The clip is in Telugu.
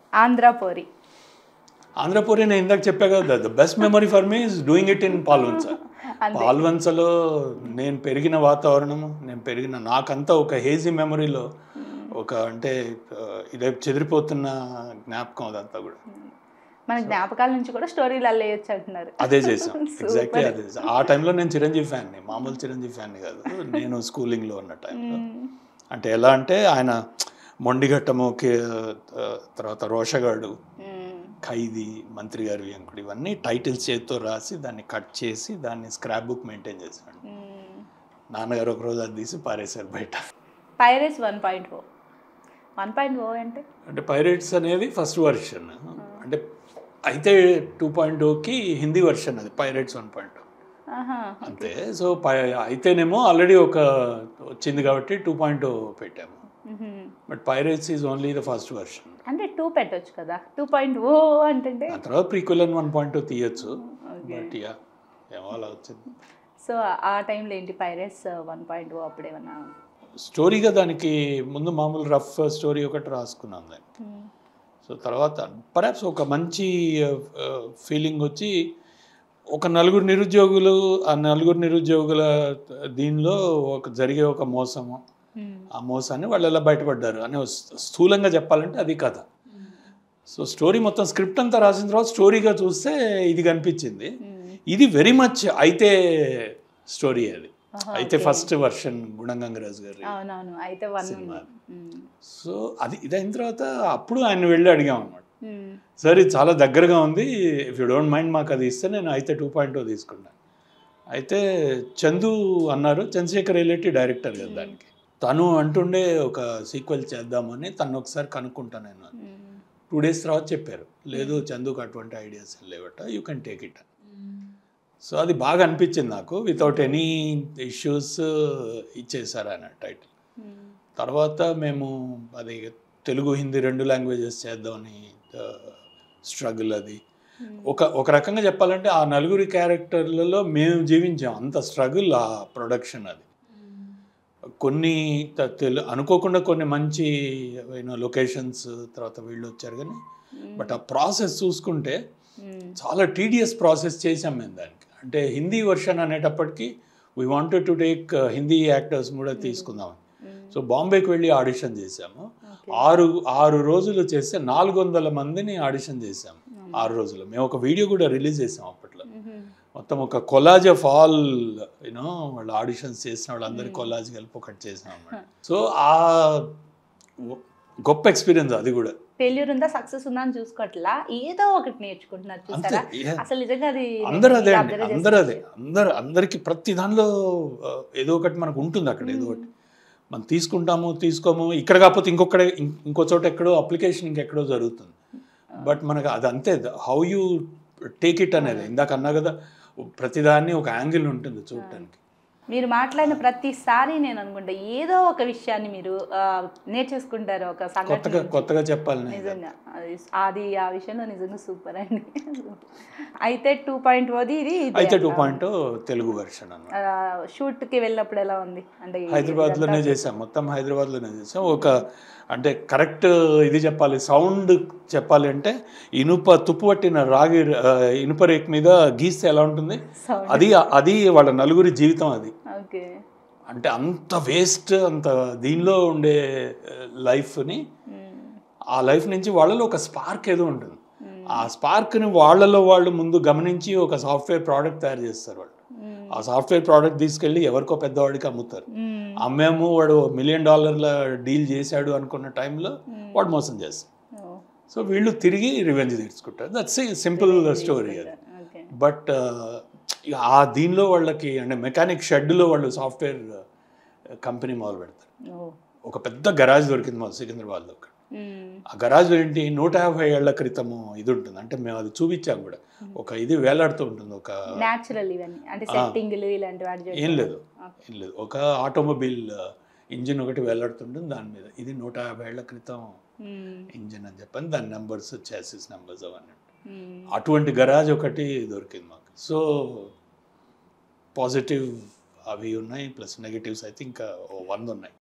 ఆంధ్రపోరి ఆంధ్రపూరి నేను ఇందాక చెప్పా కదా the best memory for me is doing it in Palvancha అంతే. పాల్వంచలో నేను పెరిగిన వాతావరణము నేను పెరిగిన నాకంతా ఒక హేజీ మెమరీలో ఒక అంటే ఆ, ఇదే చెదిరిపోతున్న జ్ఞాపకం అదంతా కూడా మన జ్ఞాపకాల నుంచి కూడా స్టోరీలు అల్లేయచ్చు అంటున్నారు అదే చేసాం ఎగ్జాక్ట్లీ అదే చేసాం. ఆ టైంలో నేను చిరంజీవి ఫ్యాన్ని మామూలు చిరంజీవి ఫ్యాన్ని కాదు నేను స్కూలింగ్లో ఉన్న టైంలో అంటే ఎలా అంటే ఆయన మొండిఘట్టము కే- ఆ, తర్వాత రోషగాడు మ్మ్. ఖైదీ మంత్రి గారి వెంకుడు ఇవన్నీ టైటిల్స్ చేతితో రాసి దాన్ని కట్ చేసి దాన్ని స్క్రాప్ బుక్ మెయింటైన్ చేశాడు మ్మ్. నాన్నగారు ఒక రోజు అది తీసి పారేశారు బయట pirates one point O one point O అంటే అంటే పైరేట్స్ అనేది ఫస్ట్ వర్షన్ అంటే అయితే టూ పాయింట్ ఓకి హిందీ వర్షన్ అది పైరేట్స్ వన్ పాయింట్ ఆహా అంతే సో పై అయితేనేమో ఆల్రెడీ ఒక వచ్చింది కాబట్టి టూ పాయింట్ పెట్టాము hmm. But pirates is only the first version అంటే టూ పెట్టొచ్చు కదా టూ పాయింట్ ఓ అంటే ఆ తర్వాత ప్రీక్వెల్ వన్ పాయింట్ తీయచ్చు ఓకే బట్ యా ఏమో అలా వచ్చింది సో ఆ టైంలో ఏంటి పైరేస్ వన్ పాయింట్ ఓ అప్పుడేమన్నా స్టోరీగా దానికి ముందు మామూలు రఫ్ స్టోరీ ఒకటి రాసుకున్నాం దాన్ని మ్మ్. సో తర్వాత పరాప్స్ ఒక మంచి ఫీలింగ్ వచ్చి ఒక నలుగురు నిరుద్యోగులు ఆ నలుగురు నిరుద్యోగుల దీనిలో ఒక జరిగే ఒక మోసము మ్మ్. ఆ మోసాన్ని వాళ్ళు ఎలా బయటపడ్డారు అనే స్థూలంగా చెప్పాలంటే అది కథ సో స్టోరీ మొత్తం స్క్రిప్ట్ అంతా రాసిన తర్వాత స్టోరీగా చూస్తే ఇది కనిపించింది మ్మ్. ఇది వెరీ మచ్ అయితే స్టోరీ అది ఆహా, అయితే ఫస్ట్ వర్షన్ గుణగంగరాజు గారి అవునవును అయితే వన్ సినిమా. మ్మ్. సో అది ఇదైన తర్వాత అప్పుడు ఆయన వెళ్ళి అడిగాం అనమాట మ్మ్. సార్ ఇది చాలా దగ్గరగా ఉంది ఇఫ్ యూ డోంట్ మైండ్ మాకు అది ఇస్తే నేను అయితే టూ పాయింట్ తీసుకున్నాను అయితే చందు అన్నారు చంద్రశేఖర్ రిలేటివ్ డైరెక్టర్ కదా దానికి తను అంటుండే ఒక సీక్వెల్ చేద్దామని తను ఒకసారి కనుక్కుంటా నేను మ్మ్. టూ డేస్ తర్వాత చెప్పారు లేదు చందుకు అటువంటి ఐడియాస్ లేవట you can take it so అది బాగా అనిపించింది నాకు వితౌట్ ఎనీ ఇష్యూస్ ఇచ్చేసారు ఆయన టైటిల్ మ్మ్. తర్వాత మేము అది తెలుగు హిందీ రెండు లాంగ్వేజెస్ చేద్దామని స్ట్రగుల్ అది ఒక ఒక రకంగా చెప్పాలంటే ఆ నలుగురి క్యారెక్టర్లలో మేము జీవించాం అంత స్ట్రగుల్ ఆ ప్రొడక్షన్ అది కొన్ని త- తెలు అనుకోకుండా కొన్ని మంచి లొకేషన్స్ తర్వాత వీళ్ళు వచ్చారు కానీ బట్ ఆ ప్రాసెస్ చూసుకుంటే మ్మ్. చాలా టీడియస్ ప్రాసెస్ చేసాం మేము దానికి అంటే హిందీ వర్షన్ అనేటప్పటికి we wanted to take Hindi actors కూడా తీసుకుందాం మ్మ్. సో బాంబేకి వెళ్ళి ఆడిషన్ చేశాము ఓకే. ఆరు ఆరు రోజులు చేస్తే నాలుగు వందల మందిని ఆడిషన్ చేశాము ఆరు రోజులు మేము ఒక వీడియో కూడా రిలీజ్ చేసాం అప్పట్లో మ్మ్. మొత్తం ఒక కొలాజ్ ఆఫ్ ఆల్ యూనో వాళ్ళు ఆడిషన్స్ చేసిన వాళ్ళందరి కొలాజ్ కలిపి ఒకటి చేసాం అన్నమాట సో ఆ గొప్ప ఎక్స్పీరియన్స్ అది కూడా ఫెయిల్యూర్ ఉందా సక్సెస్ ఉందా అని చూసుకోవట్లా ఏదో ఒకటి నేర్చుకుంటున్నారు అంతే చూసారా yeah. అసలు నిజంగా అది అందరూ అదే నేను అండి observe అందరూ అదే చేసిన అందరు అందరికి ప్రతి దానిలో ఆ, ఏదో ఒకటి మనకు ఉంటుంది అక్కడ ఏదో ఒకటి మనం తీసుకుంటాము తీసుకోము ఇక్కడ కాకపోతే ఇంకొకడే ఇం- ఇంకో చోట ఎక్కడో అప్లికేషన్ ఇంకెక్కడో జరుగుతుంది బట్ మనకు అది అంతే హౌ యూ టేక్ ఇట్ అనేది ఇందాక అన్నా కదా ప్రతిదాన్ని ఒక యాంగిల్ ఉంటుంది చూడటానికి మీరు మాట్లాడిన ప్రతిసారి నేను అనుకుంటా ఏదో ఒక విషయాన్ని మీరు ఆ, నేర్చేసుకుంటారు ఒక సంఘటన కొత్తగా కొత్తగా చెప్పాలి నేను. నిజంగా అది అది ఆ విషయంలో నిజంగా సూపర్ అండి అయితే టూ పాయింట్ ఓది ఇది అయితే టూ పాయింట్ తెలుగు వెర్షన్ అన్నమాట షూట్ కి వెళ్ళినప్పుడు ఎలా ఉంది అంటే ఈ- హైదరాబాద్లోనే చేసాం మొత్తం హైదరాబాద్లోనే చేసాం ఒక అంటే కరెక్ట్ ఇది చెప్పాలి సౌండ్ చెప్పాలి అంటే ఇనుప తుప్పు పట్టిన రాగి ఆ, ఇనుప రేక్ మీద గీస్తే ఎలా ఉంటుంది Sound. అది అది వాళ్ళ నలుగురి జీవితం అది ఓకే అంటే అంత వేస్ట్ అంత దీనిలో ఉండే లైఫ్ని ఆ లైఫ్ నుంచి వాళ్ళలో ఒక స్పార్క్ ఏదో ఉంటుంది ఆ స్పార్క్ని వాళ్ళలో వాళ్ళు ముందు గమనించి ఒక సాఫ్ట్వేర్ ప్రోడక్ట్ తయారు చేస్తారు వాళ్ళు ఆ సాఫ్ట్వేర్ ప్రోడక్ట్ తీసుకెళ్ళి ఎవరికో పెద్దవాడికి అమ్ముతారు అమ్మేమో వాడు మిలియన్ డాలర్ల డీల్ చేశాడు అనుకున్న టైంలో వాడు మోసం చేస్తాడు సో వీళ్ళు తిరిగి రివెంజ్ తీర్చుకుంటారు దట్స్ సింపుల్ స్టోరీ అది ఓకే బట్ ఆ దీనిలో వాళ్ళకి అంటే మెకానిక్ షెడ్లో వాళ్ళు సాఫ్ట్వేర్ కంపెనీ మొదలు పెడతారు ఓ ఒక పెద్ద గరాజ్ దొరికింది మా సికింద్రాబాద్లో అక్కడ ఆ గరాజ్లో ఏంటి నూట యాభై ఏళ్ల క్రితము ఇది ఉంటుంది అంటే మేము అది చూపించాం కూడా ఒక ఇది వేలాడుతూ ఉంటుంది ఒక న్యాచురల్ ఇవన్నీ అంటే సెట్టింగ్లు ఇలాంటి వాటి జోలికి ఏం లేదు ఏం లేదు ఒక ఆటోమొబైల్ ఇంజిన్ ఒకటి వేలాడుతుంటుంది దాని మీద ఇది నూట యాభై ఏళ్ల క్రితం మ్మ్. ఇంజిన్ అని చెప్పని దాని నెంబర్స్ చాసిస్ నెంబర్స్ అవన్నీ మ్మ్. అటువంటి గరాజ్ ఒకటి దొరికింది మాకు సో పాజిటివ్ అవి ఉన్నాయి ప్లస్ నెగిటివ్స్ అయితే ఇంకా ఓ వంద ఉన్నాయి